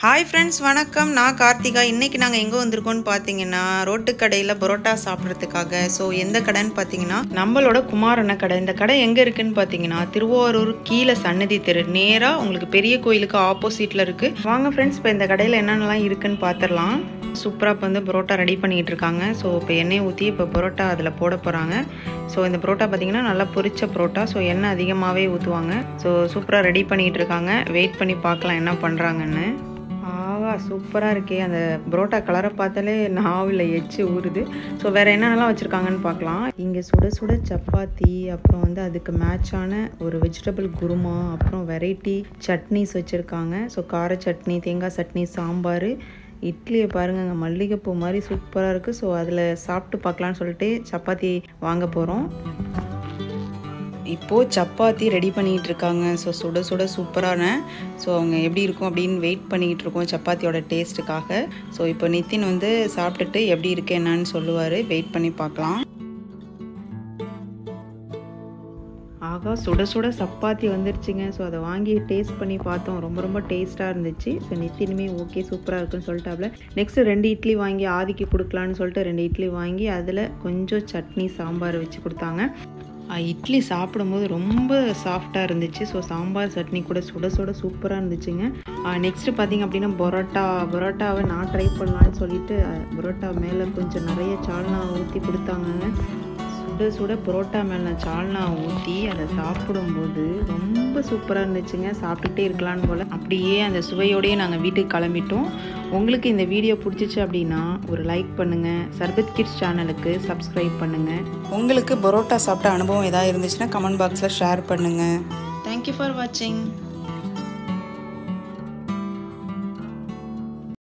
hi friends வணக்கம் நான் கார்த்திகா இன்றைக்கி நாங்கள் எங்கே வந்திருக்கோம்னு பார்த்தீங்கன்னா ரோட்டு கடையில் பரோட்டா சாப்பிட்றதுக்காக ஸோ எந்த கடைன்னு பார்த்தீங்கன்னா நம்மளோட குமாரண்ண கடை இந்த கடை எங்கே இருக்குன்னு பார்த்தீங்கன்னா திருவாரூர் கீழே சன்னதி தெரு நேராக உங்களுக்கு பெரிய கோயிலுக்கு ஆப்போசிட்டில் இருக்குது வாங்க ஃப்ரெண்ட்ஸ் இப்போ இந்த கடையில் என்னென்னலாம் இருக்குன்னு பார்த்துடலாம் சூப்பராக இப்போ வந்து பரோட்டா ரெடி பண்ணிகிட்டு இருக்காங்க ஸோ இப்போ எண்ணெயை ஊற்றி இப்போ பரோட்டா அதில் போட போகிறாங்க ஸோ இந்த பரோட்டா பார்த்தீங்கன்னா நல்லா பொரிச்ச பரோட்டா ஸோ எண்ணெய் அதிகமாகவே ஊற்றுவாங்க ஸோ சூப்பராக ரெடி பண்ணிகிட்டு இருக்காங்க வெயிட் பண்ணி பார்க்கலாம் என்ன பண்ணுறாங்கன்னு ஆவா சூப்பராக இருக்கே அந்த பரோட்டா கலரை பார்த்தாலே நாவில் எச்சு ஊறுது ஸோ வேறு என்னென்னலாம் வச்சுருக்காங்கன்னு பார்க்கலாம் இங்கே சுட சுட சப்பாத்தி அப்புறம் வந்து அதுக்கு மேட்சான ஒரு வெஜிடபிள் குருமா அப்புறம் வெரைட்டி சட்னிஸ் வச்சுருக்காங்க ஸோ கார சட்னி தேங்காய் சட்னி சாம்பார் இட்லியை பாருங்கங்க மல்லிகைப்பூ மாதிரி சூப்பராக இருக்குது ஸோ அதில் சாப்பிட்டு பார்க்கலான்னு சொல்லிட்டு சப்பாத்தி வாங்க போகிறோம் இப்போது சப்பாத்தி ரெடி பண்ணிகிட்டு இருக்காங்க ஸோ சுட சுட சூப்பரான ஸோ அவங்க எப்படி இருக்கும் அப்படின்னு வெயிட் பண்ணிக்கிட்டு இருக்கோம் சப்பாத்தியோட டேஸ்ட்டுக்காக ஸோ இப்போ நிதின் வந்து சாப்பிட்டுட்டு எப்படி இருக்கு என்னன்னு சொல்லுவார் வெயிட் பண்ணி பார்க்கலாம் ஆகா சுட சுட சப்பாத்தி வந்துருச்சுங்க ஸோ அதை வாங்கி டேஸ்ட் பண்ணி பார்த்தோம் ரொம்ப ரொம்ப டேஸ்ட்டாக இருந்துச்சு ஸோ நித்தினுமே ஓகே சூப்பராக இருக்குன்னு சொல்லிட்டாப்ல நெக்ஸ்ட்டு ரெண்டு இட்லி வாங்கி ஆதிக்கு கொடுக்கலான்னு சொல்லிட்டு ரெண்டு இட்லி வாங்கி அதில் கொஞ்சம் சட்னி சாம்பார் வச்சு கொடுத்தாங்க இட்லி சாப்பிடும்போது ரொம்ப சாஃப்டாக இருந்துச்சு ஸோ சாம்பார் சட்னி கூட சுட சுட சூப்பராக இருந்துச்சுங்க நெக்ஸ்ட்டு பார்த்தீங்க அப்படின்னா பரோட்டா பரோட்டாவை நான் ட்ரை பண்ணலான்னு சொல்லிட்டு பரோட்டா மேலே கொஞ்சம் நிறைய சால்னா ஊற்றி கொடுத்தாங்கங்க சுட சுட பரோட்டா மேலே சால்னா ஊற்றி அதை சாப்பிடும்போது ரொம்ப சூப்பராக இருந்துச்சுங்க சாப்பிட்டுட்டே இருக்கலான்னு போல் அப்படியே அந்த சுவையோடையே நாங்கள் வீட்டுக்கு கிளம்பிட்டோம் உங்களுக்கு இந்த வீடியோ பிடிச்சிச்சு அப்படின்னா ஒரு லைக் பண்ணுங்கள் சர்பத் கிட்ஸ் சேனலுக்கு சப்ஸ்கிரைப் பண்ணுங்கள் உங்களுக்கு பரோட்டா சாப்பிட்ட அனுபவம் ஏதாவது இருந்துச்சுன்னா கமெண்ட் பாக்ஸில் ஷேர் பண்ணுங்கள் தேங்க்யூ ஃபார் வாட்சிங்